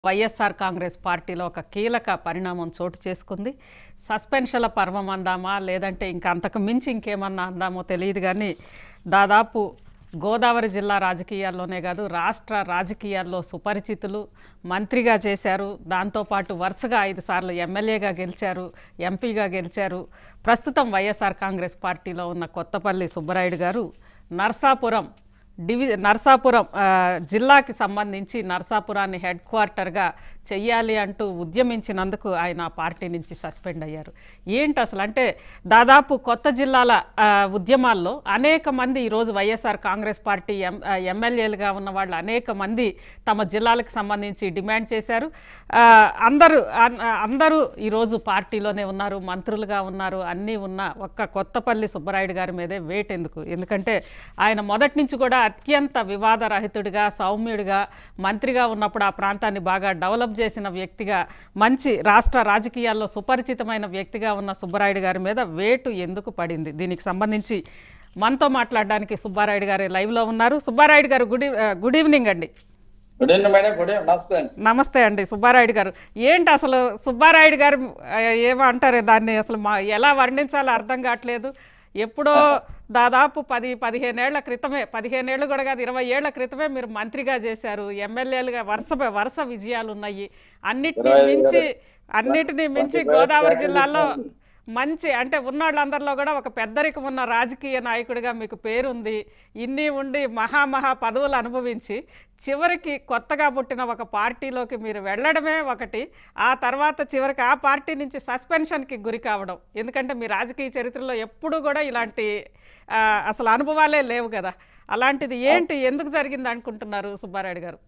వైఎస్ఆర్ కాంగ్రెస్ పార్టీలో ఒక కీలక పరిణామం చోటు చేసుకుంది సస్పెన్షన్ల పర్వం అందామా లేదంటే ఇంకా అంతకు మించి ఇంకేమన్నా అందామో తెలియదు కానీ దాదాపు గోదావరి జిల్లా రాజకీయాల్లోనే కాదు రాష్ట్ర రాజకీయాల్లో సుపరిచితులు మంత్రిగా చేశారు దాంతోపాటు వరుసగా ఐదు సార్లు ఎమ్మెల్యేగా గెలిచారు ఎంపీగా గెలిచారు ప్రస్తుతం వైఎస్ఆర్ కాంగ్రెస్ పార్టీలో ఉన్న కొత్తపల్లి సుబ్బరాయుడు గారు నర్సాపురం డివి నర్సాపురం ఆ, జిల్లాకి సంబంధించి నర్సాపురాన్ని హెడ్ క్వార్టర్గా చెయ్యాలి అంటూ ఉద్యమించినందుకు ఆయన ఆ పార్టీ నుంచి సస్పెండ్ అయ్యారు ఏంటి అసలు అంటే దాదాపు కొత్త జిల్లాల ఆ, ఉద్యమాల్లో అనేక మంది ఈరోజు వైఎస్ఆర్ కాంగ్రెస్ పార్టీ ఎం ఆ, ఎమ్మెల్యేలుగా ఉన్న వాళ్ళు అనేక మంది తమ జిల్లాలకు సంబంధించి డిమాండ్ చేశారు ఆ, అందరూ అన్- అందరూ ఈరోజు పార్టీలోనే ఉన్నారు మంత్రులుగా ఉన్నారు అన్నీ ఉన్న ఒక్క కొత్తపల్లి సుబ్బరాయుడు గారి మీదే వేట్ ఎందుకు ఎందుకంటే ఆయన మొదటి నుంచి కూడా అత్యంత వివాదరహితుడిగా సౌమ్యుడిగా మంత్రిగా ఉన్నప్పుడు ఆ ప్రాంతాన్ని బాగా డెవలప్ చేసిన వ్యక్తిగా మంచి రాష్ట్ర రాజకీయాల్లో సుపరిచితమైన వ్యక్తిగా ఉన్న సుబ్బరాయుడు గారి మీద వేటు ఎందుకు పడింది దీనికి సంబంధించి మనతో మాట్లాడడానికి సుబ్బారాయుడు గారు లైవ్లో ఉన్నారు సుబ్బారాయుడు గారు గుడ్ ఈ- ఆ, గుడ్ ఈవినింగ్ అండి good evening madam good evening నమస్తే అండి నమస్తే అండి సుబ్బారాయుడు గారు ఏంటి అసలు సుబ్బారాయుడు గారు ఆ, ఏమో అంటారే దాన్ని అసలు మా ఎలా వర్ణించాలో అర్థం కావట్లేదు ఎప్పుడో దాదాపు పది పదిహేనేళ్ల క్రితమే పదిహేనేళ్ళు కూడా కాదు ఇరవై ఏళ్ల క్రితమే మీరు మంత్రిగా చేశారు ఎమ్మెల్యేలుగా వరుస వరుస విజయాలు ఉన్నాయి అన్నిటినీ ఇరవై ఐదు మించి వేల- అన్నిటినీ మించి ట్వంటీ ఫైవ్ గోదావరి ట్యాక్స్ జిల్లాలో ఇస్తాను. మంచి అంటే ఉన్నోళ్ళందరిలో కూడా ఒక పెద్దరికం ఉన్న రాజకీయ నాయకుడిగా మీకు పేరుంది ఇన్ని ఉండి మహామహా పదవులు అనుభవించి చివరికి కొత్తగా పుట్టిన ఒక పార్టీలోకి మీరు వెళ్ళడమే ఒకటి ఆ తర్వాత చివరికి ఆ పార్టీ నుంచి సస్పెన్షన్కి గురి కావడం ఎందుకంటే మీ రాజకీయ చరిత్రలో ఎప్పుడూ కూడా ఇలాంటి ఆ, అసలు అనుభవాలే లేవు కదా అలాంటిది ఏంటి ఎందుకు జరిగింది అనుకుంటున్నారు సుబ్బారాయుడు గారు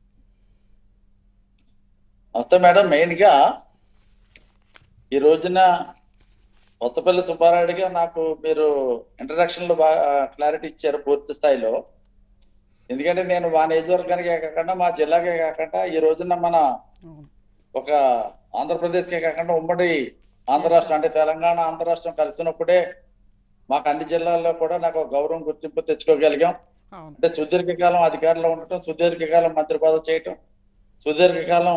నమస్తే మేడం మెయిన్ గా ఈ రోజున కొత్తపల్లి సుబ్బారాయుడిగా నాకు మీరు ఇంట్రడక్షన్ లో బాగా క్లారిటీ ఇచ్చారు పూర్తి స్థాయిలో ఎందుకంటే నేను మా నియోజకవర్గానికే కాకుండా మా జిల్లాకే కాకుండా ఈ రోజున మన అవును. ఒక ఆంధ్రప్రదేశ్కే కాకుండా ఉమ్మడి ఆంధ్ర రాష్ట్రం అంటే తెలంగాణ ఆంధ్ర రాష్ట్రం కలిసినప్పుడే మాకు అన్ని జిల్లాల్లో కూడా నాకు ఒక గౌరవం గుర్తింపు తెచ్చుకోగలిగాం అవును అంటే సుదీర్ఘకాలం అధికారంలో ఉండటం సుదీర్ఘకాలం మంత్రి పదవి చేయటం సుదీర్ఘకాలం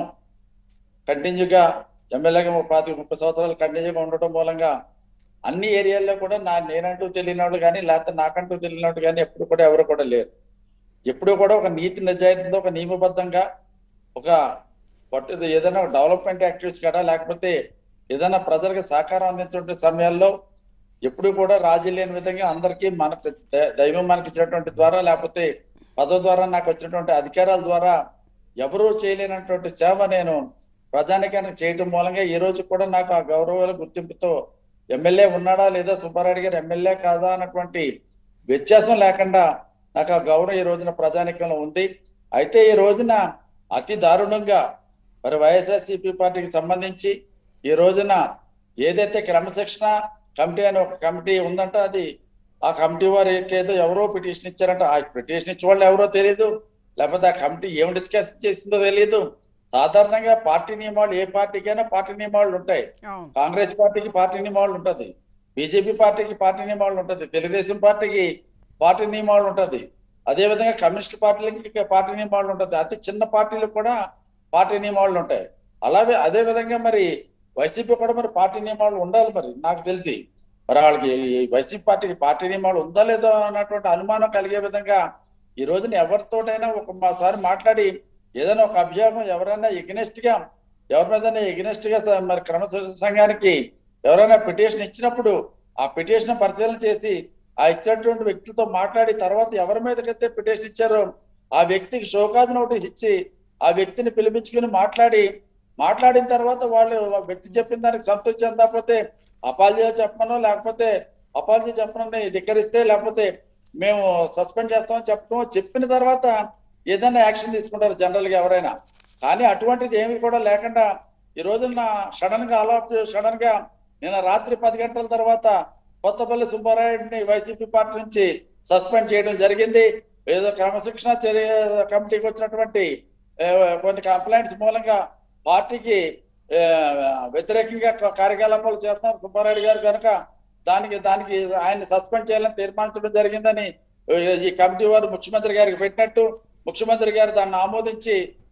కంటిన్యూగా ఎమ్మెల్యేగా పాతి ముప్పై సంవత్సరాలు కంటిన్యూగా ఉండటం మూలంగా అన్ని ఏరియాల్లో కూడా నా నేనంటూ తెలియని వాళ్ళు కానీ లేకపోతే నాకంటూ తెలియని వాళ్ళు కానీ ఎప్పుడు కూడా ఎవరు కూడా లేరు ఎప్పుడు కూడా ఒక నీతి నిజాయితీతో ఒక నియమబద్ధంగా ఒక పట్టు ఏదైనా డెవలప్మెంట్ యాక్టివిటీస్ కదా లేకపోతే ఏదైనా ప్రజలకు సహకారం అందించే సమయాల్లో ఎప్పుడు కూడా రాజీ లేని విధంగా అందరికీ మనకు ద- దైవం మనకి ఇచ్చినటువంటి ద్వారా లేకపోతే పదవి ద్వారా నాకు వచ్చినటువంటి అధికారాల ద్వారా ఎవరూ చేయలేనటువంటి సేవ నేను ప్రజానికానికి చేయటం మూలంగా ఈ రోజు కూడా నాకు ఆ గౌరవాల గుర్తింపుతో ఎమ్మెల్యే ఉన్నాడా లేదా సుబ్బారెడ్డి గారు ఎమ్మెల్యే కాదా అన్నటువంటి వ్యత్యాసం లేకుండా నాకు ఆ గౌరవం ఈ రోజున ప్రజానికంలో ఉంది అయితే ఈ రోజున అతి దారుణంగా మరి వైఎస్ఆర్సీపీ పార్టీకి సంబంధించి ఈ రోజున ఏదైతే క్రమశిక్షణ కమిటీ అని ఒక కమిటీ ఉందంట అది ఆ కమిటీ వారు ఏదో ఎవరో పిటిషన్ ఇచ్చారంట ఆ పిటిషన్ ఇచ్చే వాళ్ళు ఎవరో తెలియదు లేకపోతే ఆ కమిటీ ఏం డిస్కస్ చేసిందో తెలియదు సాధారణంగా పార్టీ నియమాలు ఏ పార్టీకైనా పార్టీ నియమాలు ఉంటాయి అవును కాంగ్రెస్ పార్టీకి పార్టీ నియమాలు ఉంటది బీజేపీ పార్టీకి పార్టీ నియమాలు ఉంటది తెలుగుదేశం పార్టీకి పార్టీ నియమాలు ఉంటది అదే విధంగా కమ్యూనిస్ట్ పార్టీలకి పార్టీ నియమాలు ఉంటది అతి చిన్న పార్టీలకు కూడా పార్టీ నియమాలు ఉంటాయి అలాగే అదే విధంగా మరి వైసీపీ కూడా మరి పార్టీ నియమాలు ఉండాలి మరి నాకు తెలిసి మరి వాళ్ళకి ఈ వైసీపీ పార్టీకి పార్టీ నియమాలు ఉందా లేదో అన్నటువంటి అనుమానం కలిగే విధంగా ఈ రోజున ఎవరితోటైనా ఒకసారి మాట్లాడి ఏదైనా ఒక అభియోగం ఎవరైనా ఎగ్నెస్ట్ గా ఎవరి మీద ఎగ్నెస్ట్ గా స- మరి క్రమశిక్షణ సంఘానికి ఎవరైనా పిటిషన్ ఇచ్చినప్పుడు ఆ పిటిషన్ పరిశీలన చేసి ఆ ఇచ్చినటువంటి వ్యక్తులతో మాట్లాడి తర్వాత ఎవరి మీదకైతే పిటిషన్ ఇచ్చారో ఆ వ్యక్తికి షోకాజ్ నోటీస్ ఇచ్చి ఆ వ్యక్తిని పిలిపించుకుని మాట్లాడి మాట్లాడిన తర్వాత వాళ్ళు ఆ వ్యక్తి చెప్పిన దానికి సంతృప్తి చెందకపోతే అపాలజీ చెప్పమనో లేకపోతే అపాలజీ చెప్పనని ధిక్కరిస్తే లేకపోతే మేము సస్పెండ్ చేస్తామని చెప్పడం చెప్పిన తర్వాత ఏదైనా యాక్షన్ తీసుకుంటారు జనరల్ గా ఎవరైనా కానీ అటువంటిది ఏమీ కూడా లేకుండా ఈ రోజున సడన్ గా అలా సడన్ గా నిన్న రాత్రి పది గంటల తర్వాత కొత్తపల్లి సుబ్బారాయుడిని వైసీపీ పార్టీ నుంచి సస్పెండ్ చేయడం జరిగింది ఏదో క్రమశిక్షణ చర్య కమిటీకి వచ్చినటువంటి ఏ, కొన్ని కంప్లైంట్స్ మూలంగా పార్టీకి ఏ, వ్యతిరేకంగా క- కార్యకలాపాలు చేస్తున్నారు సుబ్బారెడ్డి గారు కనుక దానికి దానికి ఆయన సస్పెండ్ చేయాలని తీర్మానించడం జరిగిందని ఈ కమిటీ వారు ముఖ్యమంత్రి గారికి పెట్టినట్టు ముఖ్యమంత్రి గారు దాన్ని ఆమోదించి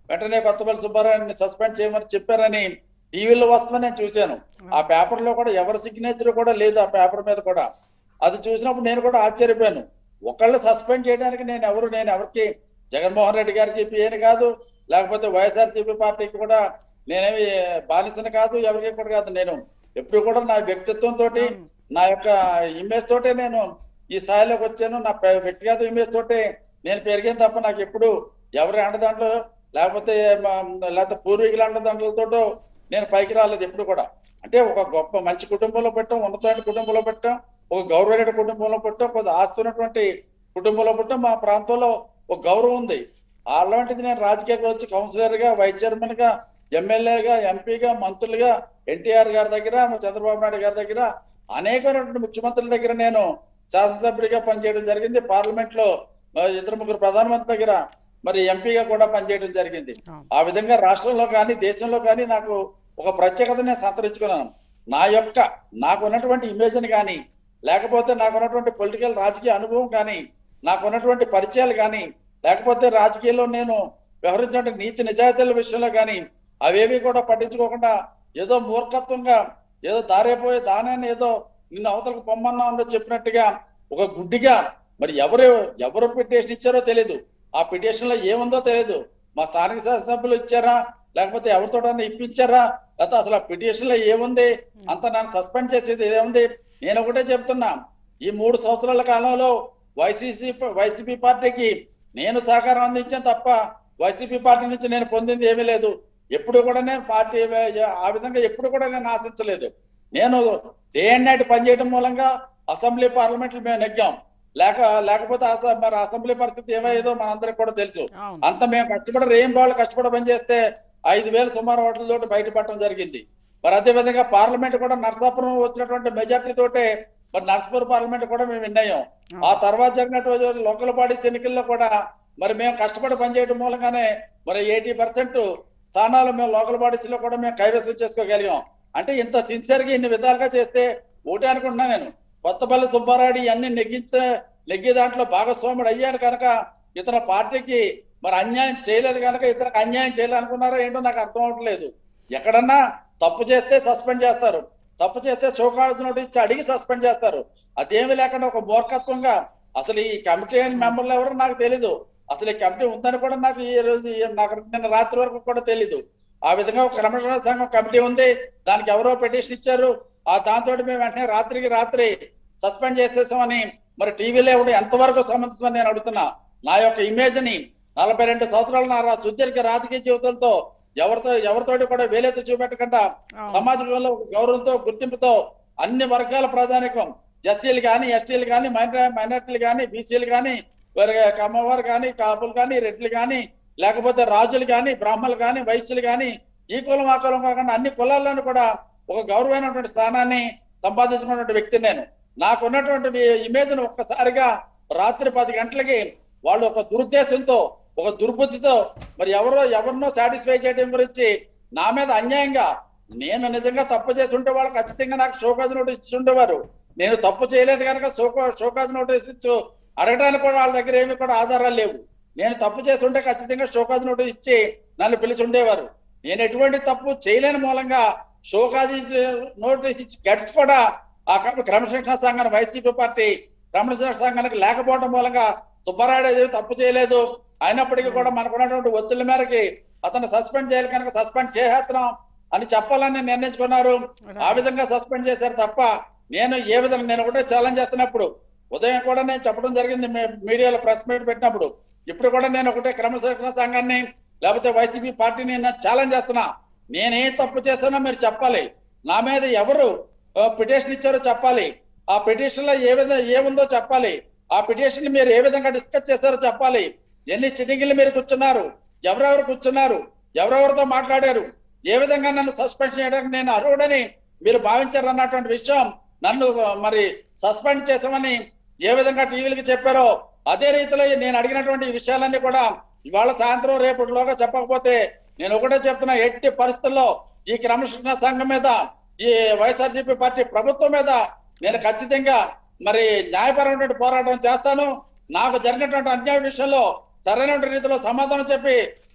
వెంటనే కొత్తపల్లి సుబ్బారాయుడిని సస్పెండ్ చేయమని చెప్పారని టీవీలో వస్తుందని నేను చూశాను ఆ పేపర్ లో కూడా ఎవరి సిగ్నేచర్ కూడా లేదు ఆ పేపర్ మీద కూడా అది చూసినప్పుడు నేను కూడా ఆశ్చర్యపోయాను ఒకళ్ళు సస్పెండ్ చేయడానికి నేను ఎవరు నేను ఎవరికి జగన్మోహన్ రెడ్డి గారికి పిఏని కాదు లేకపోతే వైఎస్ఆర్సీపీ పార్టీకి కూడా నేనేమి బానిసని కాదు ఎవరికి కూడా కాదు నేను ఎప్పుడు కూడా నా వ్యక్తిత్వం తోటి నా యొక్క ఇమేజ్ తోటే నేను ఈ స్థాయిలోకి వచ్చాను నా పె- వ్యక్తిగత ఇమేజ్ తోటే నేను పెరిగాను తప్ప నాకు ఎప్పుడు ఎవరి అండదండలు లేకపోతే మా- లేకపోతే పూర్వీకుల అండదండలతోటో నేను పైకి రాలేదు ఎప్పుడు కూడా అంటే ఒక గొప్ప మంచి కుటుంబంలో పెట్టాం ఉన్నతమైన కుటుంబంలో పెట్టాం ఒక గౌరవమైన కుటుంబంలో పెట్టాం కొంత ఆస్తి ఉన్నటువంటి కుటుంబంలో పెట్టాం మా ప్రాంతంలో ఒక గౌరవం ఉంది అలాంటిది నేను రాజకీయాలకు వచ్చి కౌన్సిలర్ గా వైస్ చైర్మన్ గా ఎమ్మెల్యేగా ఎంపీగా మంత్రులుగా ఎన్టీఆర్ గారి దగ్గర చంద్రబాబు నాయుడు గారి దగ్గర అనేకమైనటువంటి ముఖ్యమంత్రుల దగ్గర నేను శాసనసభ్యుడిగా పనిచేయడం జరిగింది పార్లమెంట్ లో ఆ, ఇద్దరు ముగ్గురు ప్రధానమంత్రి దగ్గర మరి ఎంపీగా కూడా పనిచేయడం జరిగింది అవును. ఆ విధంగా రాష్ట్రంలో కానీ దేశంలో కానీ నాకు ఒక ప్రత్యేకత నేను సంతరించుకున్నాను నా యొక్క నాకు ఉన్నటువంటి ఇమేజ్ని కానీ లేకపోతే నాకు ఉన్నటువంటి పొలిటికల్ రాజకీయ అనుభవం కానీ నాకు ఉన్నటువంటి పరిచయాలు కానీ లేకపోతే రాజకీయాల్లో నేను వ్యవహరించిన నీతి నిజాయితీల విషయంలో కానీ అవేవి కూడా పట్టించుకోకుండా ఏదో మూర్ఖత్వంగా ఏదో దారైపోయే దానాన్ని ఏదో నిన్ను అవతలకు పొమ్మన్నా ఉందో చెప్పినట్టుగా ఒక గుడ్డిగా మరి ఎవరు ఎవరు పిటిషన్ ఇచ్చారో తెలియదు ఆ పిటిషన్ లో ఏముందో తెలియదు మా స్థానిక శాసనసభ్యులు ఇచ్చారా లేకపోతే ఎవరితోటన్నా ఇప్పించారా లేకపోతే అసలు ఆ పిటిషన్ లో ఏముంది అంత నన్ను సస్పెండ్ చేసేది ఏముంది నేను ఒకటే చెప్తున్నా ఈ మూడు సంవత్సరాల కాలంలో వైసీసీ వైసీపీ పార్టీకి నేను సహకారం అందించాను తప్ప వైసీపీ పార్టీ నుంచి నేను పొందింది ఏమీ లేదు ఎప్పుడు కూడా నేను పార్టీ ఆ విధంగా ఎప్పుడు కూడా నేను ఆశించలేదు నేను డే అండ్ నైట్ పనిచేయడం మూలంగా అసెంబ్లీ పార్లమెంట్లు మేము నెగ్గాం లేక లేకపోతే అస- మరి అసెంబ్లీ పరిస్థితి ఏమయ్యేదో మనందరికి కూడా తెలుసు అవును అంత మేము కష్టపడి రేం వాళ్ళు కష్టపడి పనిచేస్తే ఐదు వేలు సుమారు ఓట్లతోటి బయటపడటం జరిగింది మరి అదే విధంగా పార్లమెంట్ కూడా నరసాపురం వచ్చినటువంటి మెజార్టీ తోటే మరి నర్సపూర్ పార్లమెంట్ కూడా మేము విన్నాం ఆ తర్వాత జరిగినటువంటి లోకల్ బాడీస్ ఎన్నికల్లో కూడా మరి మేము కష్టపడి పనిచేయడం మూలంగానే మరి ఎయిటీ పర్సెంట్ స్థానాలు మేము లోకల్ బాడీస్ లో కూడా మేము కైవసం చేసుకోగలిగాం అంటే ఇంత సిన్సియర్ గా ఇన్ని విధాలుగా చేస్తే ఒకటే అనుకుంటున్నా నేను కొత్తపల్లి సుబ్బారాయుడు ఇవన్నీ నెగ్గించే నెగ్గే దాంట్లో భాగస్వాముడు అయ్యాను కనుక ఇతర పార్టీకి మరి అన్యాయం చేయలేదు కనుక ఇతనికి అన్యాయం చేయాలనుకున్నారో ఏంటో నాకు అర్థం అవట్లేదు ఎక్కడన్నా తప్పు చేస్తే సస్పెండ్ చేస్తారు తప్పు చేస్తే షోకాజ్ నోటీస్ ఇచ్చి అడిగి సస్పెండ్ చేస్తారు అదేమీ లేకుండా ఒక మూర్ఖత్వంగా అసలు ఈ కమిటీ మెంబర్లు ఎవరో నాకు తెలీదు అసలు ఈ కమిటీ ఉందని కూడా నాకు ఈ రోజు ఈ- నాకు నిన్న రాత్రి వరకు కూడా తెలీదు ఆ విధంగా ఒక క్రమశిక్షణ సంఘం కమిటీ ఉంది దానికి ఎవరో పిటిషన్ ఇచ్చారు ఆ దాంతో మేము వెంటనే రాత్రికి రాత్రి సస్పెండ్ చేసేసామని మరి టీవీలో ఎవడు ఎంతవరకు సంబంధించిందని నేను అడుగుతున్నా నా యొక్క ఇమేజ్ ని నలభై రెండు సంవత్సరాల నా రా- సుదీర్ఘ రాజకీయ జీవితంతో ఎవరితో ఎవరితోటి కూడా వేలెత్తి చూపెట్టకుండా అవును. సమాజంలో ఒక గౌరవంతో గుర్తింపుతో అన్ని వర్గాల ప్రజానికం ఎస్సీలు కానీ ఎస్టీలు కానీ మైనార్టీలు కానీ బీసీలు కానీ కమ్మవారు కానీ కాపులు కానీ రెడ్లు కానీ లేకపోతే రాజులు కానీ బ్రాహ్మణులు కానీ వైశ్యులు కానీ ఈ కులం ఆ కులం కాకుండా అన్ని కులాల్లోనూ కూడా ఒక గౌరవమైనటువంటి స్థానాన్ని సంపాదించుకున్నటువంటి వ్యక్తి నేను నాకు ఉన్నటువంటి ఇమేజ్ ను ఒక్కసారిగా రాత్రి పది గంటలకి వాళ్ళు ఒక దురుద్దేశంతో ఒక దుర్బుద్ధితో మరి ఎవరో ఎవరినో సాటిస్ఫై చేయడం గురించి నా మీద అన్యాయంగా నేను నిజంగా తప్పు చేసి ఉంటే వాళ్ళు ఖచ్చితంగా నాకు షోకాజ్ నోటీస్ ఇచ్చి ఉండేవారు నేను తప్పు చేయలేదు కనుక షోకా షోకాజ్ నోటీస్ ఇచ్చు అడగడానికి కూడా వాళ్ళ దగ్గర ఏమి కూడా ఆధారాలు లేవు నేను తప్పు చేసి ఉంటే ఖచ్చితంగా షోకాజ్ నోటీస్ ఇచ్చి నన్ను పిలిచి ఉండేవారు నేను ఎటువంటి తప్పు చేయలేని మూలంగా షోకాజ్ నోటీస్ ఇచ్చి గట్స్ కూడా ఆ క్రమ- క్రమశిక్షణ సంఘాన్ని వైసీపీ పార్టీ క్రమశిక్షణ సంఘానికి లేకపోవడం మూలంగా సుబ్బారాయుడు ఏది తప్పు చేయలేదు అయినప్పటికీ కూడా మనకున్నటువంటి ఒత్తిళ్ల మేరకి అతను సస్పెండ్ చేయాలి కనుక సస్పెండ్ చేసేస్తున్నాం అని చెప్పాలని నిర్ణయించుకున్నారు ఆ విధంగా సస్పెండ్ చేశారు తప్ప నేను ఏ విధంగా నేను ఒకటే ఛాలెంజ్ చేస్తున్నప్పుడు ఉదయం కూడా నేను చెప్పడం జరిగింది మీ- మీడియాలో ప్రెస్ మీట్ పెట్టినప్పుడు ఇప్పుడు కూడా నేను ఒకటే క్రమశిక్షణ సంఘాన్ని లేకపోతే వైసీపీ పార్టీని ఛాలెంజ్ చేస్తున్నా నేనేం తప్పు చేశానో మీరు చెప్పాలి నా మీద ఎవరు పిటిషన్ ఇచ్చారో చెప్పాలి ఆ పిటిషన్ లో ఏ విధంగా ఏముందో చెప్పాలి ఆ పిటిషన్ మీరు ఏ విధంగా డిస్కస్ చేశారో చెప్పాలి ఎన్ని సిట్టింగ్లు మీరు కూర్చున్నారు ఎవరెవరు కూర్చున్నారు ఎవరెవరితో మాట్లాడారు ఏ విధంగా నన్ను సస్పెండ్ చేయడానికి నేను అర్హుడని మీరు భావించారు అన్నటువంటి విషయం నన్ను మరి సస్పెండ్ చేసామని ఏ విధంగా టీవీలకు చెప్పారో అదే రీతిలో నేను అడిగినటువంటి ఈ విషయాలన్నీ కూడా ఇవాళ సాయంత్రం రేపటిలోగా చెప్పకపోతే నేను ఒకటే చెప్తున్నా ఎట్టి పరిస్థితుల్లో ఈ క్రమశిక్షణ సంఘం మీద ఈ వైఎస్ఆర్సీపీ పార్టీ ప్రభుత్వం మీద నేను ఖచ్చితంగా మరి న్యాయపరమైనటువంటి పోరాటం చేస్తాను నాకు జరిగినటువంటి అన్యాయ విషయంలో సరైన రీతిలో సమాధానం చెప్పి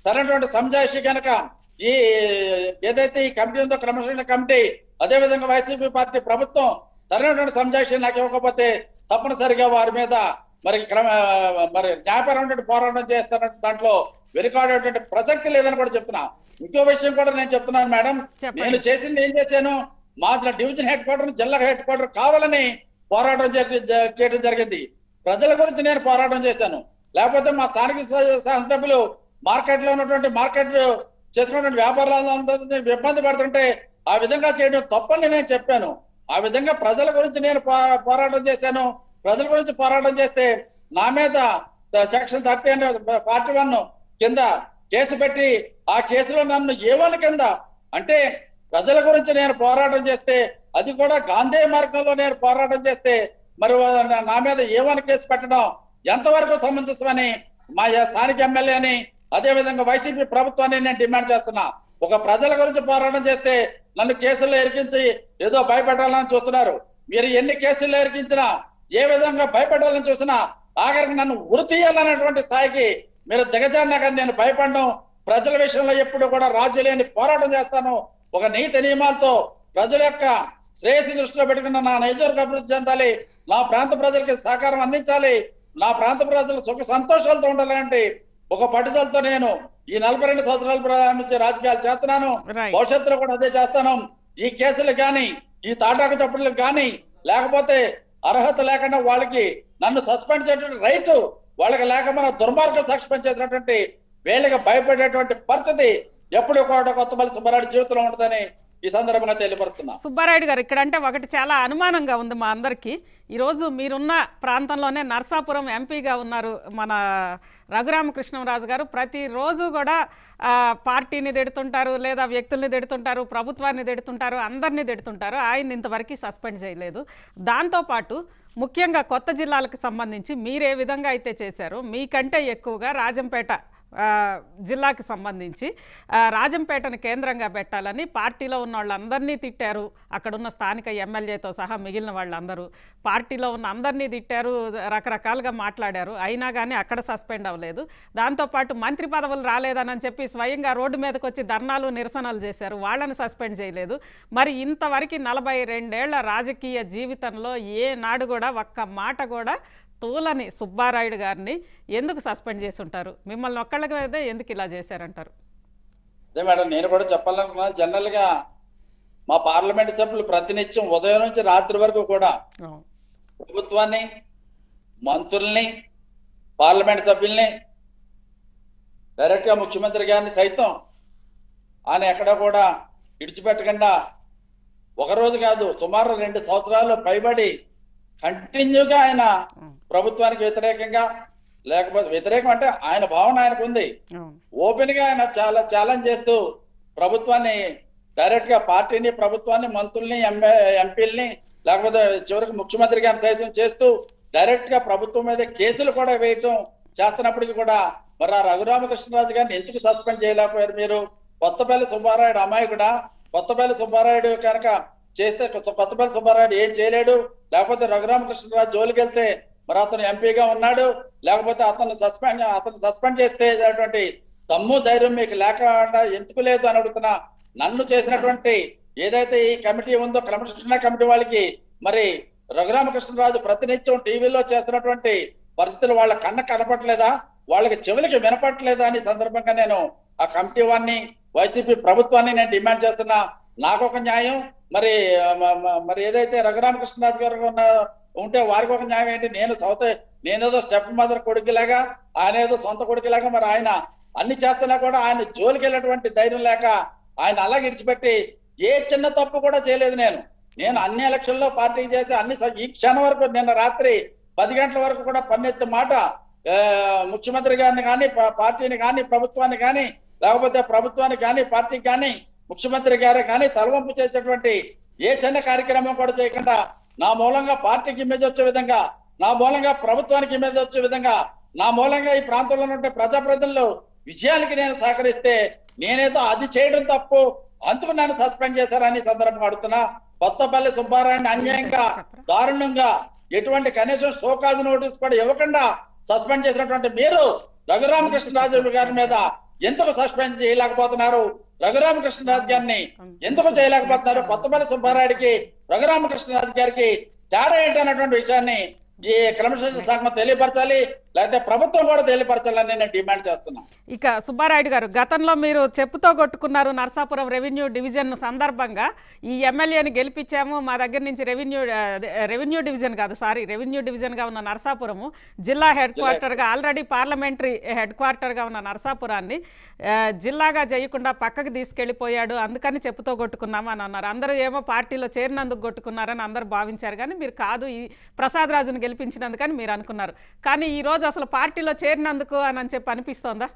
సరైనటువంటి సంజాయిషి కనుక ఈ ఏదైతే ఈ కమిటీ ఉందో క్రమశిక్షణ కమిటీ అదే విధంగా వైసీపీ పార్టీ ప్రభుత్వం సరైనటువంటి సంజాయిషి నాకు ఇవ్వకపోతే తప్పనిసరిగా వారి మీద మరి క్రమ మరి న్యాయపరమైనటువంటి పోరాటం చేస్తున్నట్టు దాంట్లో వెనుకాడేటువంటి ప్రసక్తి లేదని కూడా చెప్తున్నా ఇంకో విషయం కూడా నేను చెప్తున్నాను మేడం చెప్పండి. నేను చేసింది ఏం చేశాను మా డివిజన్ హెడ్ క్వార్టర్ జిల్లా హెడ్ క్వార్టర్ కావాలని పోరాటం చేయ- జ- చేయడం జరిగింది ప్రజల గురించి నేను పోరాటం చేశాను లేకపోతే మా స్థానిక స- శాసనసభ్యులు మార్కెట్ లో ఉన్నటువంటి మార్కెట్ చేస్తున్నటువంటి వ్యాపారాలందరినీ ఇబ్బంది పడుతుంటే ఆ విధంగా చేయడం తప్పని నేను చెప్పాను ఆ విధంగా ప్రజల గురించి నేను పో- పోరాటం చేశాను ప్రజల గురించి పోరాటం చేస్తే నా మీద section thirty and forty one కింద కేసు పెట్టి ఆ కేసులో నన్ను ఏవన్ కింద అంటే ప్రజల గురించి నేను పోరాటం చేస్తే అది కూడా గాంధీ మార్గంలో నేను పోరాటం చేస్తే మరి వా- నా మీద ఏవన్ కేసు పెట్టడం ఎంతవరకు సమంజసమని మా స్థానిక ఎమ్మెల్యేని అదే విధంగా వైసీపీ ప్రభుత్వాన్ని నేను డిమాండ్ చేస్తున్నా ఒక ప్రజల గురించి పోరాటం చేస్తే నన్ను కేసుల్లో ఇరికించి ఏదో భయపెట్టాలని చూస్తున్నారు మీరు ఎన్ని కేసుల్లో ఇరికించినా ఏ విధంగా భయపెట్టాలని చూసినా ఆఖరికి నన్ను ఉరి తీయాలనేటువంటి స్థాయికి మీరు దిగజారినా కానీ నేను భయపడడం ప్రజల విషయంలో ఎప్పుడు కూడా రాజీ లేని పోరాటం చేస్తాను ఒక నీతి నియమాలతో ప్రజల యొక్క శ్రేయస్సు దృష్టిలో పెట్టుకున్న నా నియోజకవర్గ అభివృద్ధి చెందాలి నా ప్రాంత ప్రజలకి సహకారం అందించాలి నా ప్రాంత ప్రజలు సుఖ సంతోషాలతో ఉండాలంటే ఒక పట్టుదలతో నేను ఈ నలభై రెండు సంవత్సరాల ప్ర- నుంచి రాజకీయాలు చేస్తున్నాను Right. భవిష్యత్తులో కూడా అదే చేస్తాను ఈ కేసులు కానీ ఈ తాటాకు చప్పుడులకు కానీ లేకపోతే అర్హత లేకుండా వాళ్ళకి నన్ను సస్పెండ్ చేసేటువంటి రైట్ వాళ్ళకి లేకపోయినా దుర్మార్గం సస్పెండ్ చేసినటువంటి వీళ్ళకి భయపడేటువంటి పరిస్థితి ఎప్పుడు కూడా కొత్తపల్లి సుబ్బారెడ్డి జీవితంలో ఉంటుందని ఈ సందర్భంగా తెలియపరుస్తున్నా సుబ్బారాయుడు గారు ఇక్కడ అంటే ఒకటి చాలా అనుమానంగా ఉంది మా అందరికీ ఈరోజు మీరున్న ప్రాంతంలోనే నర్సాపురం ఎంపీగా ఉన్నారు మన రఘురామకృష్ణరాజు గారు ప్రతిరోజు కూడా ఆ, పార్టీని తిడుతుంటారు లేదా వ్యక్తుల్ని తిడుతుంటారు ప్రభుత్వాన్ని తిడుతుంటారు అందరినీ తిడుతుంటారు ఆయన ఇంతవరకు సస్పెండ్ చేయలేదు దాంతోపాటు ముఖ్యంగా కొత్త జిల్లాలకు సంబంధించి మీరు ఏ విధంగా అయితే చేశారో మీకంటే ఎక్కువగా రాజంపేట ఆ, జిల్లాకి సంబంధించి ఆ, రాజంపేటను కేంద్రంగా పెట్టాలని పార్టీలో ఉన్న వాళ్ళందరినీ తిట్టారు అక్కడున్న స్థానిక ఎమ్మెల్యేతో సహా మిగిలిన వాళ్ళందరూ పార్టీలో ఉన్న అందరినీ తిట్టారు రకరకాలుగా మాట్లాడారు అయినా కానీ అక్కడ సస్పెండ్ అవ్వలేదు దాంతోపాటు మంత్రి పదవులు రాలేదని చెప్పి స్వయంగా రోడ్డు మీదకి వచ్చి ధర్నాలు నిరసనలు చేశారు వాళ్ళని సస్పెండ్ చేయలేదు మరి ఇంతవరకు నలభై రెండేళ్ల రాజకీయ జీవితంలో ఏ నాడు కూడా ఒక్క మాట కూడా తూలని సుబ్బారాయుడు గారిని ఎందుకు సస్పెండ్ చేసి ఉంటారు మిమ్మల్ని ఒక్కళ్ళకి మీద ఎందుకు ఇలా చేశారంటారు అదే మేడం నేను కూడా చెప్పాలనుకున్నా జనరల్ గా మా పార్లమెంట్ సభ్యులు ప్రతినిత్యం ఉదయం నుంచి రాత్రి వరకు కూడా అవును. ప్రభుత్వాన్ని మంత్రుల్ని పార్లమెంట్ సభ్యుల్ని డైరెక్ట్ గా ముఖ్యమంత్రి గారిని సైతం ఆయన ఎక్కడ కూడా విడిచిపెట్టకుండా ఒక రోజు కాదు సుమారు రెండు సంవత్సరాలు పైబడి కంటిన్యూగా ఆయన ప్రభుత్వానికి వ్యతిరేకంగా లేకపోతే వ్యతిరేకం అంటే ఆయన భావన ఆయనకు ఉంది అవును ఓపెన్ గా ఆయన చాలా ఛాలెంజ్ చేస్తూ ప్రభుత్వాన్ని డైరెక్ట్ గా పార్టీని ప్రభుత్వాన్ని మంత్రుల్ని ఎంఏ ఎంపీల్ని లేకపోతే చివరికి ముఖ్యమంత్రి గారిని సైతం చేస్తూ డైరెక్ట్ గా ప్రభుత్వం మీద కేసులు కూడా వేయటం చేస్తున్నప్పటికీ కూడా మరి ఆ రఘురామకృష్ణరాజు గారిని ఎందుకు సస్పెండ్ చేయలేకపోయారు మీరు కొత్తపల్లి సుబ్బారాయుడు అమాయకుడా కొత్తపల్లి సుబ్బారాయుడు కనుక చేస్తే కొత్త- కొత్తపల్లి సుబ్బారాయుడు ఏం చేయలేడు లేకపోతే రఘురామకృష్ణరాజు జోలికి వెళ్తే మరి అతను ఎంపీగా ఉన్నాడు లేకపోతే అతను సస్పెండ్ అతను సస్పెండ్ చేస్తే అటువంటి దమ్ము ధైర్యం మీకు లేకుండా ఎందుకు లేదు అని అడుగుతున్నా నన్ను చేసినటువంటి ఏదైతే ఈ కమిటీ ఉందో క్రమశిక్షణ కమిటీ వాళ్ళకి మరి రఘురామకృష్ణరాజు ప్రతినిత్యం టీవీలో చేస్తున్నటువంటి పరిస్థితులు వాళ్ళ కన్న కనపట్లేదా వాళ్ళకి చెవులకి వినపట్లేదా అని సందర్భంగా నేను ఆ కమిటీ వారిని వైసీపీ ప్రభుత్వాన్ని నేను డిమాండ్ చేస్తున్నా నాకు ఒక న్యాయం మరి మ- మ- మరి ఏదైతే రఘురామకృష్ణరాజు గారు ఉన్న ఉంటే వారికి ఒక న్యాయం ఏంటి నేను సౌత్ నేనేదో స్టెప్ మదర్ కొడుకులాగా ఆయన ఏదో సొంత కొడుకులాగా మరి ఆయన అన్ని చేస్తున్నా కూడా ఆయన జోలికి వెళ్ళేటువంటి ధైర్యం లేక ఆయన అలా విడిచిపెట్టి ఏ చిన్న తప్పు కూడా చేయలేదు నేను నేను అన్ని ఎలక్షన్లో పార్టీ చేసి అన్ని స- ఈ క్షణం వరకు నిన్న రాత్రి పది గంటల వరకు కూడా పన్నెత్తి మాట ఆ, ముఖ్యమంత్రి గారిని కానీ పా- పార్టీని కానీ ప్రభుత్వాన్ని కానీ లేకపోతే ప్రభుత్వానికి కానీ పార్టీకి కానీ ముఖ్యమంత్రి గారు కానీ తలవంపు చేసేటువంటి ఏ చిన్న కార్యక్రమం కూడా చేయకుండా నా మూలంగా పార్టీకి ఇమేజ్ వచ్చే విధంగా నా మూలంగా ప్రభుత్వానికి ఇమేజ్ వచ్చే విధంగా నా మూలంగా ఈ ప్రాంతంలో ఉండే ప్రజాప్రతినిధులు విజయానికి నేను సహకరిస్తే నేనేదో అది చేయడం తప్పు అందుకు నన్ను సస్పెండ్ చేశారని ఈ సందర్భంగా అడుగుతున్నా కొత్తపల్లి సుబ్బారాయుడిని అన్యాయంగా దారుణంగా ఎటువంటి కనీసం షోకాజ్ నోటీస్ కూడా ఇవ్వకుండా సస్పెండ్ చేసినటువంటి మీరు రఘురామకృష్ణరాజు గారి మీద ఎందుకు సస్పెండ్ చేయలేకపోతున్నారు రఘురామకృష్ణరాజు గారిని ఎందుకు చేయలేకపోతున్నారు కొత్తపల్లి సుబ్బారాయుడికి రఘురామకృష్ణరాజు గారికి తేడా ఏంటన్నటువంటి విషయాన్ని ఈ క్రమశిక్షణ సంఘం తెలియపరచాలి లేకపోతే ప్రభుత్వం కూడా తెలియపరచాలని నేను డిమాండ్ చేస్తున్నా ఇక సుబ్బారాయుడు గారు గతంలో మీరు చెప్పుతో కొట్టుకున్నారు నరసాపురం రెవెన్యూ డివిజన్ సందర్భంగా ఈ ఎమ్మెల్యేని గెలిపించాము మా దగ్గర నుంచి రెవెన్యూ అదే, రెవెన్యూ డివిజన్ కాదు సారీ రెవెన్యూ డివిజన్గా ఉన్న నరసాపురము జిల్లా హెడ్ క్వార్టర్గా ఆల్రెడీ పార్లమెంటరీ హెడ్ క్వార్టర్గా ఉన్న నరసాపురాన్ని ఆ, జిల్లాగా చేయకుండా పక్కకి తీసుకెళ్ళిపోయాడు అందుకని చెప్పుతో కొట్టుకున్నాము అని అన్నారు అందరూ ఏమో పార్టీలో చేరినందుకు కొట్టుకున్నారని అందరూ భావించారు కానీ మీరు కాదు ఈ ప్రసాద్ రాజును గెలిపించినందుకని మీరు అనుకున్నారు కానీ ఈ రోజు అసలు పార్టీలో చేరినందుకు అని అని చెప్పి అనిపిస్తోందా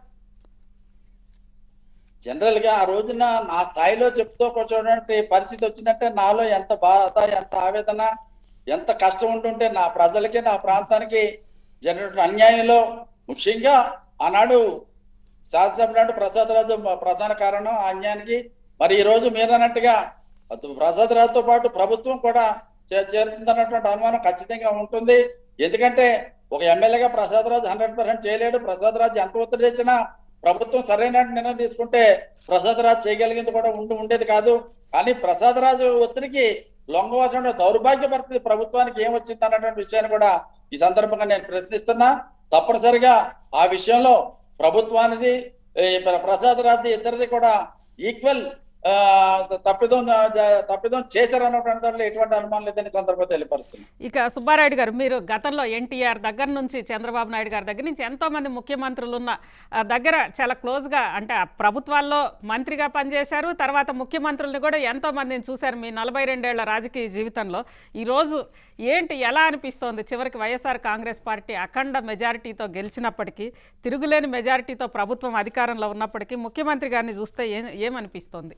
జనరల్ గా ఆ రోజున నా స్థాయిలో చెప్తూ కూర్చోటువంటి పరిస్థితి వచ్చిందంటే నాలో ఎంత బాధ ఎంత ఆవేదన ఎంత కష్టం ఉంటుంటే నా ప్రజలకి నా ప్రాంతానికి జరిగిన అన్యాయంలో ముఖ్యంగా ఆనాడు శాసనసభ్యుడు ప్రసాద్ రాజు మ- ప్రధాన కారణం ఆ అన్యాయానికి మరి ఈ రోజు మీరు అన్నట్టుగా అటు ప్రసాద్ రాజుతో పాటు ప్రభుత్వం కూడా చే- చేరుతుందన్నటువంటి అనుమానం ఖచ్చితంగా ఉంటుంది ఎందుకంటే ఒక ఎమ్మెల్యేగా ప్రసాద్ రాజు హండ్రెడ్ పర్సెంట్ చేయలేడు ప్రసాద్ రాజు ఎంత ఒత్తిడి తెచ్చినా ప్రభుత్వం సరైన నిర్ణయం తీసుకుంటే ప్రసాద్ రాజు చేయగలిగింది కూడా ఉండి ఉండేది కాదు కానీ ప్రసాద్ రాజు ఒత్తిడికి లొంగవలసిన దౌర్భాగ్య పరిస్థితి ప్రభుత్వానికి ఏమొచ్చింది అన్నటువంటి విషయాన్ని కూడా ఈ సందర్భంగా నేను ప్రశ్నిస్తున్నా తప్పనిసరిగా ఆ విషయంలో ప్రభుత్వానిది ఈ ప్ర- ప్రసాద్ రాజు ఇద్దరిది కూడా ఈక్వల్ తప్పిదం జ- తప్పిదం చేశారన్నటువంటి దాంట్లో ఎటువంటి అనుమానం లేదని ఈ సందర్భంగా తెలియపరుస్తుంది ఇక సుబ్బారాయుడు గారు మీరు గతంలో ఎన్టీఆర్ దగ్గర నుంచి చంద్రబాబు నాయుడు గారి దగ్గర నుంచి ఎంతో మంది ముఖ్యమంత్రులు ఉన్న ఆ, దగ్గర చాలా క్లోజ్గా అంటే ఆ ప్రభుత్వాల్లో మంత్రిగా పనిచేశారు తర్వాత ముఖ్యమంత్రుల్ని కూడా ఎంతో మందిని చూశారు మీ నలభై రెండేళ్ల రాజకీయ జీవితంలో ఈరోజు ఏంటి ఎలా అనిపిస్తోంది చివరికి వైఎస్ఆర్ కాంగ్రెస్ పార్టీ అఖండ మెజారిటీతో గెలిచినప్పటికీ తిరుగులేని మెజారిటీతో ప్రభుత్వం అధికారంలో ఉన్నప్పటికీ ముఖ్యమంత్రి గారిని చూస్తే ఏం ఏమనిపిస్తోంది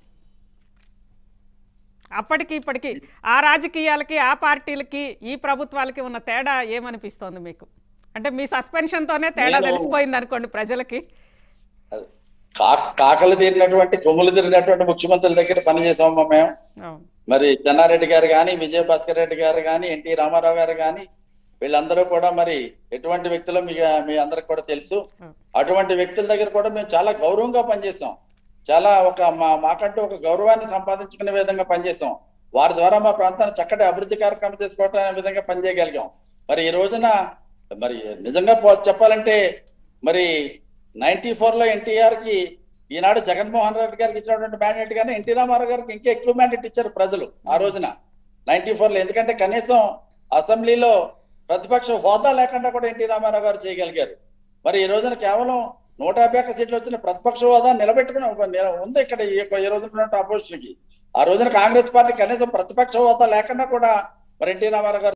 అప్పటికి ఇప్పటికి ఆ రాజకీయాలకి ఆ పార్టీలకి ఈ ప్రభుత్వాలకి ఉన్న తేడా ఏమనిపిస్తోంది మీకు అంటే మీ సస్పెన్షన్తోనే తేడా నేను- తెలిసిపోయింది అనుకోండి ప్రజలకి కా- కాకలు తీరినటువంటి కొమ్ములు తీరినటువంటి ముఖ్యమంత్రుల దగ్గర పనిచేసామమ్మా మేము అవును మరి చెన్నారెడ్డి గారు కానీ విజయభాస్కర్ రెడ్డి గారు కానీ ఎన్టీ రామారావు గారు కానీ వీళ్ళందరూ కూడా మరి ఎటువంటి వ్యక్తులు మీ మీ అందరికి కూడా తెలుసు అటువంటి వ్యక్తుల దగ్గర కూడా మేము చాలా గౌరవంగా పనిచేసాం చాలా ఒక మా మాకంటూ ఒక గౌరవాన్ని సంపాదించుకునే విధంగా పనిచేసాం వారి ద్వారా మా ప్రాంతాన్ని చక్కటి అభివృద్ధి కార్యక్రమం చేసుకోవటం విధంగా పనిచేయగలిగాం మరి ఈ రోజున మరి నిజంగా పో- చెప్పాలంటే మరి నైన్టీ ఫోర్ లో ఎన్టీఆర్ కి ఈనాడు జగన్మోహన్ రెడ్డి గారికి ఇచ్చినటువంటి మ్యాండేట్ గానీ ఎన్టీ రామారావు గారికి ఇంకా ఎక్కువ మ్యాండేట్ ఇచ్చారు ప్రజలు ఆ రోజున నైన్టీ ఫోర్ లో ఎందుకంటే కనీసం అసెంబ్లీలో ప్రతిపక్ష హోదా లేకుండా కూడా ఎన్టీ రామారావు గారు చేయగలిగారు మరి ఈ రోజున కేవలం నూట యాభై ఒక్క సీట్లు వచ్చిన ప్రతిపక్ష హోదా నిలబెట్టుకుని ఒక నిల- ఉంది ఇక్కడ ఈ యొక్క ఈ రోజున అపోజిషన్ కి ఆ రోజున కాంగ్రెస్ పార్టీ కనీసం ప్రతిపక్ష హోదా లేకుండా కూడా మరి ఎన్టీ రామారావు గారు